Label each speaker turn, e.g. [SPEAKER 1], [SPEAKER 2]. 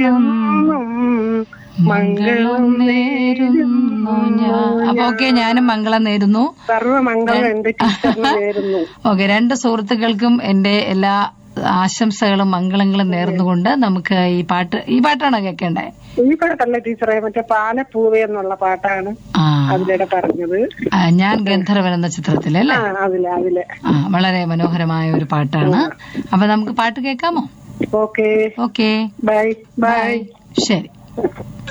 [SPEAKER 1] എന്നും മംഗളം
[SPEAKER 2] നേരുന്നു ഞാൻ അപ്പൊ ഓക്കെ ഞാനും മംഗളം നേരുന്നു
[SPEAKER 1] സർവമംഗളം എന്റെ ടീച്ചറിന് നേരുന്നു
[SPEAKER 2] ഓക്കെ രണ്ട് സുഹൃത്തുക്കൾക്കും എന്റെ എല്ലാ ആശംസകളും മംഗളങ്ങളും നേർന്നുകൊണ്ട് നമുക്ക് ഈ പാട്ട് ഈ പാട്ടാണോ കേൾക്കേണ്ടേ
[SPEAKER 1] ഈ പാട്ടല്ല ടീച്ചറെ മറ്റേ പാലപ്പൂവേ എന്നുള്ള പാട്ടാണ്
[SPEAKER 2] ആ
[SPEAKER 1] അതിലൂടെ പറഞ്ഞത്
[SPEAKER 2] ആ, ഞാൻ ഗന്ധർവൻ എന്ന ചിത്രത്തിലെ അല്ലേ
[SPEAKER 1] ആ അതിലെ അതിലെ
[SPEAKER 2] ആ വളരെ മനോഹരമായ ഒരു പാട്ടാണ് അപ്പൊ നമുക്ക് പാട്ട് കേൾക്കാമോ
[SPEAKER 1] ഓക്കെ
[SPEAKER 2] ഓക്കെ
[SPEAKER 1] ബൈ ബൈ
[SPEAKER 2] ശരി